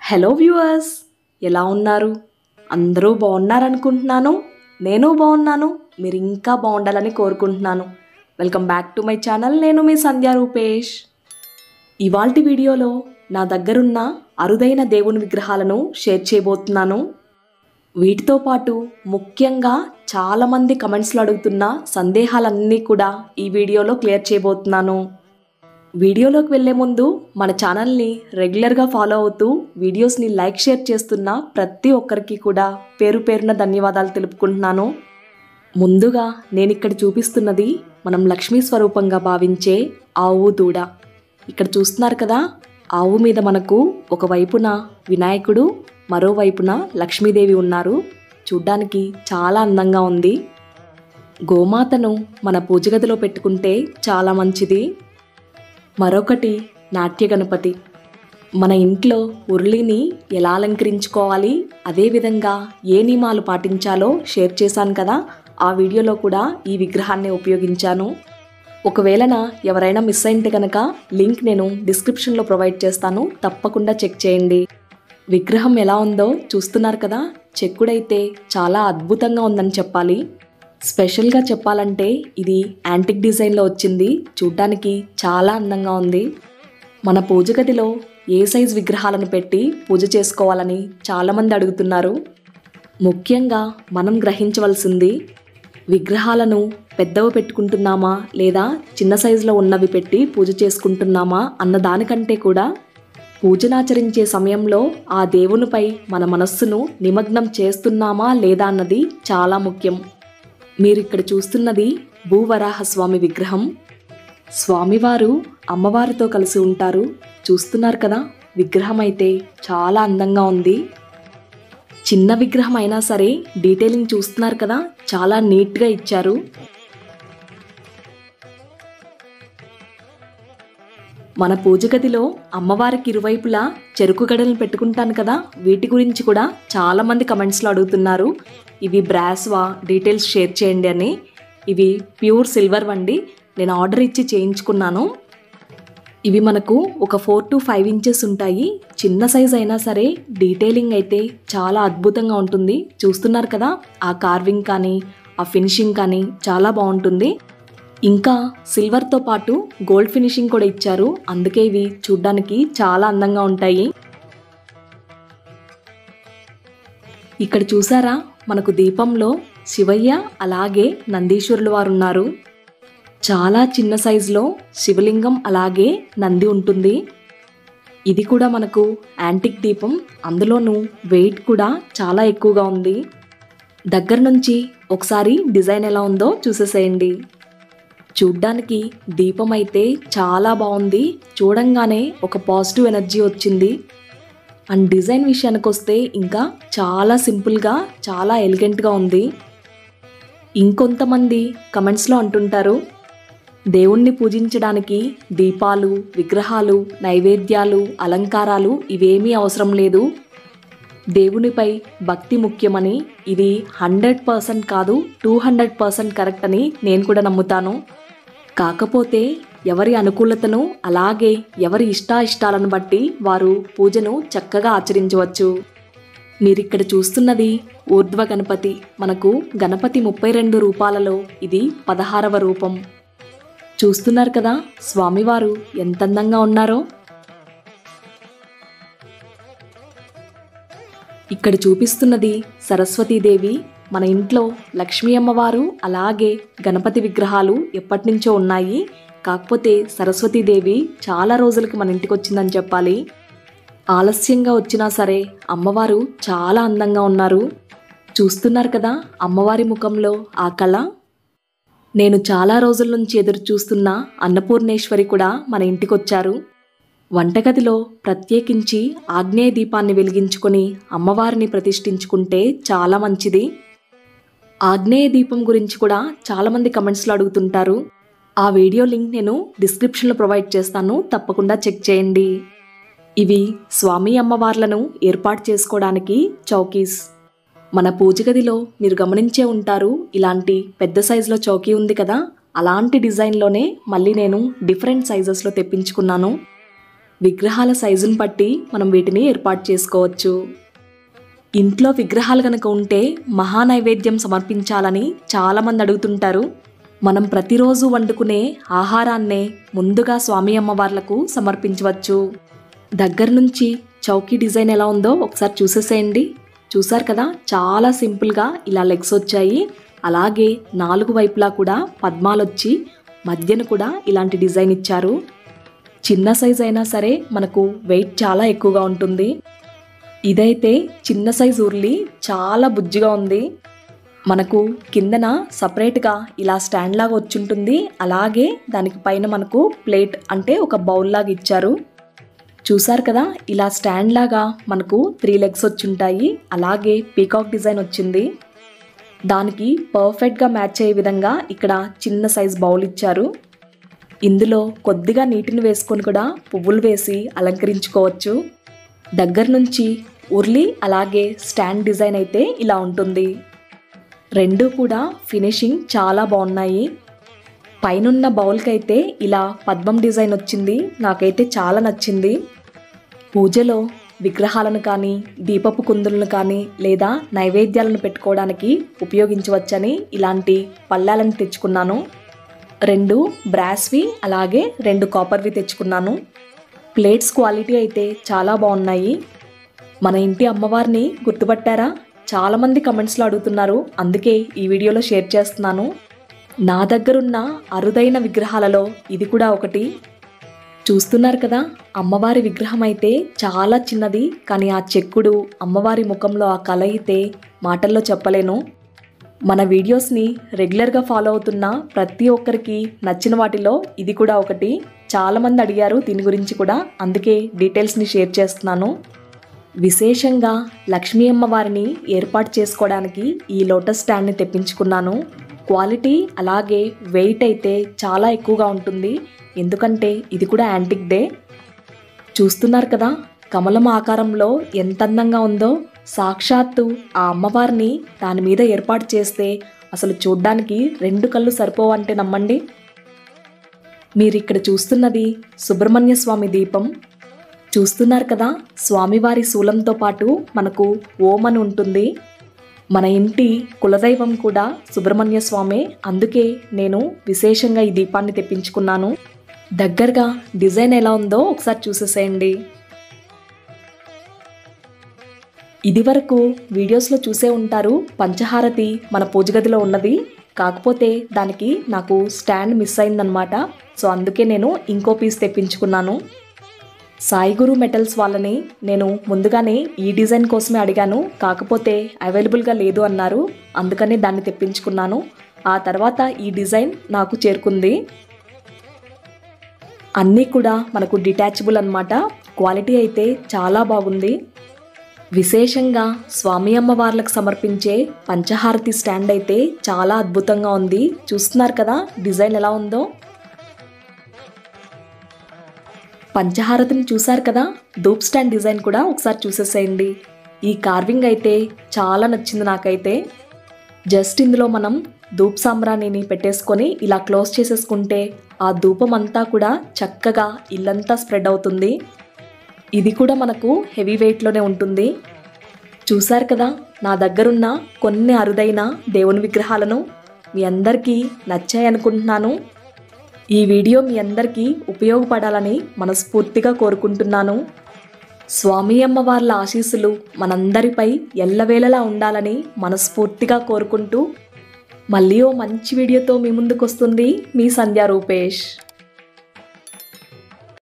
hello viewers ఎలా ఉన్నారు అందరూ బాగున్నారనుకుంటున్నాను నేను బాగున్నాను మీరు ఇంకా బాగుండాలని కోరుకుంటున్నాను welcome back to my channel నేను మీ సంధ్యా రూపేష్ ఇవాల్టి వీడియోలో నా దగ్గరున్న అరుదైన దేవుని విగ్రహాలను షేర్ చేయబోతున్నాను వీటితో పాటు ముఖ్యంగా చాలామంది కమెంట్స్లో అడుగుతున్న సందేహాలన్నీ కూడా ఈ వీడియోలో క్లియర్ చేయబోతున్నాను వీడియోలోకి వెళ్ళే ముందు మన ఛానల్ని రెగ్యులర్గా ఫాలో అవుతూ వీడియోస్ని లైక్ షేర్ చేస్తున్న ప్రతి ఒక్కరికి కూడా పేరు పేరున ధన్యవాదాలు తెలుపుకుంటున్నాను ముందుగా నేను ఇక్కడ చూపిస్తున్నది మనం లక్ష్మీ స్వరూపంగా భావించే ఆవు దూడ ఇక్కడ చూస్తున్నారు కదా ఆవు మీద మనకు ఒకవైపున వినాయకుడు మరోవైపున లక్ష్మీదేవి ఉన్నారు చూడ్డానికి చాలా అందంగా ఉంది గోమాతను మన పూజ గదిలో పెట్టుకుంటే చాలా మంచిది మరొకటి నాట్య గణపతి మన ఇంట్లో ఉరుളിని ఎలా అలంకరించుకోవాలి అదేవిధంగా ఏ నియమాలు పాటించాలో షేర్ చేశాను కదా ఆ వీడియోలో కూడా ఈ విగ్రహాన్ని ఉపయోగించాను ఒకవేళ ఎవరైనా మిస్ అయింటే కనుక లింక్ నేను డిస్క్రిప్షన్లో ప్రొవైడ్ చేస్తాను తప్పకుండా చెక్ చేయండి విగ్రహం ఎలా ఉందో చూస్తున్నారు కదా చెక్కుడైతే చాలా అద్భుతంగా ఉందని చెప్పాలి స్పెషల్గా చెప్పాలంటే ఇది యాంటిక్ డిజైన్లో వచ్చింది చూడ్డానికి చాలా అందంగా ఉంది మన పూజ గదిలో ఏ సైజ్ విగ్రహాలను పెట్టి పూజ చేసుకోవాలని చాలామంది అడుగుతున్నారు ముఖ్యంగా మనం గ్రహించవలసింది విగ్రహాలను పెద్దవి పెట్టుకుంటున్నామా లేదా చిన్న సైజులో ఉన్నవి పెట్టి పూజ చేసుకుంటున్నామా అన్న దానికంటే కూడా పూజనాచరించే సమయంలో ఆ దేవునిపై మన మనస్సును నిమగ్నం చేస్తున్నామా లేదా అన్నది చాలా ముఖ్యం మీరు ఇక్కడ చూస్తున్నది భూవరాహస్వామి విగ్రహం స్వామివారు అమ్మవారితో కలిసి ఉంటారు చూస్తున్నారు కదా విగ్రహం అయితే చాలా అందంగా ఉంది చిన్న విగ్రహం అయినా సరే డీటెయిలింగ్ చూస్తున్నారు కదా చాలా నీట్గా ఇచ్చారు మన పూజ గదిలో అమ్మవారికి ఇరువైపులా చెరుకు గడలను పెట్టుకుంటాను కదా వీటి గురించి కూడా చాలామంది కమెంట్స్లో అడుగుతున్నారు ఇవి బ్రాస్వా డీటెయిల్స్ షేర్ చేయండి అని ఇవి ప్యూర్ సిల్వర్ వండి నేను ఆర్డర్ ఇచ్చి చేయించుకున్నాను ఇవి మనకు ఒక ఫోర్ టు ఫైవ్ ఇంచెస్ ఉంటాయి చిన్న సైజ్ అయినా సరే డీటెయిలింగ్ అయితే చాలా అద్భుతంగా ఉంటుంది చూస్తున్నారు కదా ఆ కార్వింగ్ కానీ ఆ ఫినిషింగ్ కానీ చాలా బాగుంటుంది ఇంకా సిల్వర్తో పాటు గోల్డ్ ఫినిషింగ్ కూడా ఇచ్చారు అందుకే ఇవి చూడ్డానికి చాలా అందంగా ఉంటాయి ఇక్కడ చూసారా మనకు దీపంలో శివయ్య అలాగే నందీశ్వరులు వారు ఉన్నారు చాలా చిన్న సైజులో శివలింగం అలాగే నంది ఉంటుంది ఇది కూడా మనకు యాంటిక్ దీపం అందులోనూ వెయిట్ కూడా చాలా ఎక్కువగా ఉంది దగ్గర నుంచి ఒకసారి డిజైన్ ఎలా ఉందో చూసేసేయండి చూడ్డానికి దీపం అయితే చాలా బాగుంది చూడంగానే ఒక పాజిటివ్ ఎనర్జీ వచ్చింది అండ్ డిజైన్ విషయానికి వస్తే ఇంకా చాలా సింపుల్గా చాలా ఎలిగెంట్గా ఉంది ఇంకొంతమంది కమెంట్స్లో అంటుంటారు దేవుణ్ణి పూజించడానికి దీపాలు విగ్రహాలు నైవేద్యాలు అలంకారాలు ఇవేమీ అవసరం లేదు దేవునిపై భక్తి ముఖ్యమని ఇది హండ్రెడ్ పర్సెంట్ కాదు టూ హండ్రెడ్ పర్సెంట్ కరెక్ట్ అని నేను కూడా నమ్ముతాను కాకపోతే ఎవరి అనుకూలతను అలాగే ఎవరి ఇష్టాయిష్టాలను బట్టి వారు పూజను చక్కగా ఆచరించవచ్చు మీరిక్కడ చూస్తున్నది ఊర్ధ్వ గణపతి మనకు గణపతి ముప్పై రెండు రూపాలలో ఇది పదహారవ రూపం చూస్తున్నారు కదా స్వామివారు ఎంత అందంగా ఉన్నారో ఇక్కడ చూపిస్తున్నది సరస్వతీదేవి మన ఇంట్లో లక్ష్మీ అమ్మవారు అలాగే గణపతి విగ్రహాలు ఎప్పటి నుంచో ఉన్నాయి కాకపోతే సరస్వతీదేవి చాలా రోజులకి మన ఇంటికి వచ్చిందని చెప్పాలి ఆలస్యంగా వచ్చినా సరే అమ్మవారు చాలా అందంగా ఉన్నారు చూస్తున్నారు కదా అమ్మవారి ముఖంలో ఆ కళ నేను చాలా రోజుల నుంచి ఎదురు చూస్తున్న అన్నపూర్ణేశ్వరి కూడా మన ఇంటికి వచ్చారు వంటగదిలో ప్రత్యేకించి ఆగ్నేయ దీపాన్ని వెలిగించుకొని అమ్మవారిని ప్రతిష్ఠించుకుంటే చాలా మంచిది ఆగ్నేయ దీపం గురించి కూడా చాలామంది కమెంట్స్లో అడుగుతుంటారు ఆ వీడియో లింక్ నేను డిస్క్రిప్షన్లో ప్రొవైడ్ చేస్తాను తప్పకుండా చెక్ చేయండి ఇవి స్వామి అమ్మవార్లను ఏర్పాటు చేసుకోవడానికి చౌకీస్ మన పూజ గదిలో మీరు గమనించే ఉంటారు ఇలాంటి పెద్ద సైజులో చౌకీ ఉంది కదా అలాంటి డిజైన్లోనే మళ్ళీ నేను డిఫరెంట్ సైజెస్లో తెప్పించుకున్నాను విగ్రహాల సైజుని బట్టి మనం వీటిని ఏర్పాటు చేసుకోవచ్చు ఇంట్లో విగ్రహాలు కనుక ఉంటే మహా నైవేద్యం సమర్పించాలని చాలామంది అడుగుతుంటారు మనం ప్రతిరోజు వండుకునే ఆహారాన్నే ముందుగా స్వామి అమ్మవార్లకు సమర్పించవచ్చు దగ్గర నుంచి చౌకీ డిజైన్ ఎలా ఉందో ఒకసారి చూసేసేయండి చూసారు కదా చాలా సింపుల్గా ఇలా లెగ్స్ వచ్చాయి అలాగే నాలుగు వైపులా కూడా పద్మాలు వచ్చి మధ్యన కూడా ఇలాంటి డిజైన్ ఇచ్చారు చిన్న సైజ్ అయినా సరే మనకు వెయిట్ చాలా ఎక్కువగా ఉంటుంది ఇదైతే చిన్న సైజ్ ఉర్లి చాలా బుజ్జిగా ఉంది మనకు కిందన సపరేట్గా ఇలా స్టాండ్ లాగా వచ్చుంటుంది అలాగే దానికి పైన మనకు ప్లేట్ అంటే ఒక బౌల్ లాగా ఇచ్చారు చూసారు కదా ఇలా స్టాండ్ లాగా మనకు త్రీ లెగ్స్ వచ్చుంటాయి అలాగే పీకాక్ డిజైన్ వచ్చింది దానికి పర్ఫెక్ట్గా మ్యాచ్ అయ్యే విధంగా ఇక్కడ చిన్న సైజ్ బౌల్ ఇచ్చారు ఇందులో కొద్దిగా నీటిని వేసుకొని కూడా పువ్వులు వేసి అలంకరించుకోవచ్చు దగ్గర నుంచి ఉర్లి అలాగే స్టాండ్ డిజైన్ అయితే ఇలా ఉంటుంది రెండు కూడా ఫినిషింగ్ చాలా బాగున్నాయి పైనున్న బౌల్కి అయితే ఇలా పద్మం డిజైన్ వచ్చింది నాకైతే చాలా నచ్చింది పూజలో విగ్రహాలను కానీ దీపపు కుందులను కానీ లేదా నైవేద్యాలను పెట్టుకోవడానికి ఉపయోగించవచ్చని ఇలాంటి పళ్ళాలను తెచ్చుకున్నాను రెండు బ్రాస్వి అలాగే రెండు కాపర్వి తెచ్చుకున్నాను ప్లేట్స్ క్వాలిటీ అయితే చాలా బాగున్నాయి మన ఇంటి అమ్మవారిని గుర్తుపట్టారా చాలామంది కమెంట్స్లో అడుగుతున్నారు అందుకే ఈ వీడియోలో షేర్ చేస్తున్నాను నా దగ్గరున్న అరుదైన విగ్రహాలలో ఇది కూడా ఒకటి చూస్తున్నారు కదా అమ్మవారి విగ్రహం అయితే చాలా చిన్నది కానీ ఆ చెక్కుడు అమ్మవారి ముఖంలో ఆ కళ అయితే మాటల్లో చెప్పలేను మన వీడియోస్ని రెగ్యులర్గా ఫాలో అవుతున్న ప్రతి ఒక్కరికి నచ్చిన వాటిలో ఇది కూడా ఒకటి చాలామంది అడిగారు దీని గురించి కూడా అందుకే డీటెయిల్స్ని షేర్ చేస్తున్నాను విశేషంగా లక్ష్మీ అమ్మవారిని ఏర్పాటు చేసుకోవడానికి ఈ లోటస్ స్టాండ్ని తెప్పించుకున్నాను క్వాలిటీ అలాగే వెయిట్ అయితే చాలా ఎక్కువగా ఉంటుంది ఎందుకంటే ఇది కూడా యాంటిక్ డే చూస్తున్నారు కదా కమలం ఆకారంలో ఎంత అందంగా ఉందో సాక్షాత్తు ఆ అమ్మవారిని దాని మీద ఏర్పాటు చేస్తే అసలు చూడ్డానికి రెండు కళ్ళు సరిపోవంటే నమ్మండి మీరు ఇక్కడ చూస్తున్నది సుబ్రహ్మణ్య స్వామి దీపం చూస్తున్నారు కదా స్వామివారి శూలంతో పాటు మనకు ఓం అని ఉంటుంది మన ఇంటి కులదైవం కూడా సుబ్రహ్మణ్య స్వామే అందుకే నేను విశేషంగా ఈ దీపాన్ని తెప్పించుకున్నాను దగ్గరగా డిజైన్ ఎలా ఉందో ఒకసారి చూసేసేయండి ఇది వరకు వీడియోస్లో చూసే ఉంటారు పంచహారతి మన పూజ గదిలో ఉన్నది కాకపోతే దానికి నాకు స్టాండ్ మిస్ అయిందనమాట సో అందుకే నేను ఇంకో పీస్ తెప్పించుకున్నాను సాయిగురు మెటల్స్ వాళ్ళని నేను ముందుగానే ఈ డిజైన్ కోసమే అడిగాను కాకపోతే అవైలబుల్గా లేదు అన్నారు అందుకనే దాన్ని తెప్పించుకున్నాను ఆ తర్వాత ఈ డిజైన్ నాకు చేరుకుంది అన్నీ కూడా మనకు డిటాచబుల్ అన్నమాట క్వాలిటీ అయితే చాలా బాగుంది విశేషంగా స్వామి అమ్మవార్లకు సమర్పించే పంచహారతి స్టాండ్ అయితే చాలా అద్భుతంగా ఉంది చూస్తున్నారు కదా డిజైన్ ఎలా ఉందో పంచహారతిని చూశారు కదా ధూప్ స్టాండ్ డిజైన్ కూడా ఒకసారి చూసేసేయండి ఈ కార్వింగ్ అయితే చాలా నచ్చింది నాకైతే జస్ట్ ఇందులో మనం ధూప్ సాంబ్రాణిని పెట్టేసుకొని ఇలా క్లోజ్ చేసేసుకుంటే ఆ ధూపం అంతా కూడా చక్కగా ఇల్లంతా స్ప్రెడ్ అవుతుంది ఇది కూడా మనకు హెవీ వెయిట్లోనే ఉంటుంది చూశారు కదా నా దగ్గరున్న కొన్ని అరుదైన దేవుని విగ్రహాలను మీ అందరికీ నచ్చాయి అనుకుంటున్నాను ఈ వీడియో మీ అందరికీ ఉపయోగపడాలని మనస్ఫూర్తిగా కోరుకుంటున్నాను స్వామి అమ్మవార్ల ఆశీస్సులు మనందరిపై ఎల్లవేళలా ఉండాలని మనస్ఫూర్తిగా కోరుకుంటూ మళ్ళీ ఓ మంచి వీడియోతో మీ ముందుకు వస్తుంది మీ సంధ్యా రూపేష్